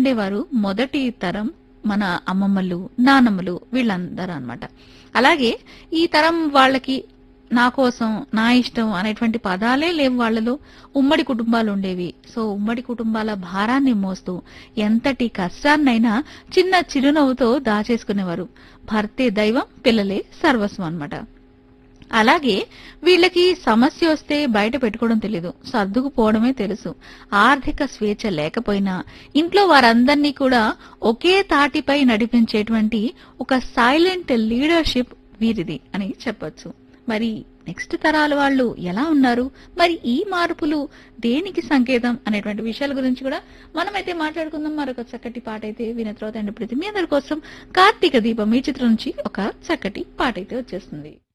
ఉండేవారు మొదటి తరం మన అమ్మమ్మలు నానమ్మలు వీళ్ళందరూ అన్నమాట అలాగే ఈ తరం వాళ్ళకి నా కోసం నా ఇష్టం అనేటువంటి పదాలే లేవు వాళ్ళలో ఉమ్మడి కుటుంబాలు ఉండేవి సో ఉమ్మడి కుటుంబాల భారాన్ని మోస్తూ ఎంతటి కష్టాన్నైనా చిన్న చిరునవ్వుతో దాచేసుకునేవారు భర్తే దైవం పిల్లలే సర్వస్వం అన్నమాట అలాగే వీళ్ళకి సమస్య వస్తే బయట పెట్టుకోవడం తెలీదు సర్దుకుపోవడమే తెలుసు ఆర్థిక స్వేచ్ఛ లేకపోయినా ఇంట్లో వారందరినీ కూడా ఒకే తాటిపై నడిపించేటువంటి ఒక సైలెంట్ లీడర్షిప్ వీరిది అని చెప్పొచ్చు మరి నెక్స్ట్ తరాల వాళ్ళు ఎలా ఉన్నారు మరి ఈ మార్పులు దేనికి సంకేతం అనేటువంటి విషయాల గురించి కూడా మనమైతే మాట్లాడుకుందాం మరొక చక్కటి పాట అయితే విన తర్వాత అండి ప్రతి మీ అందరి కోసం కార్తీక దీపం ఈ చిత్రం నుంచి ఒక చక్కటి పాట అయితే వచ్చేస్తుంది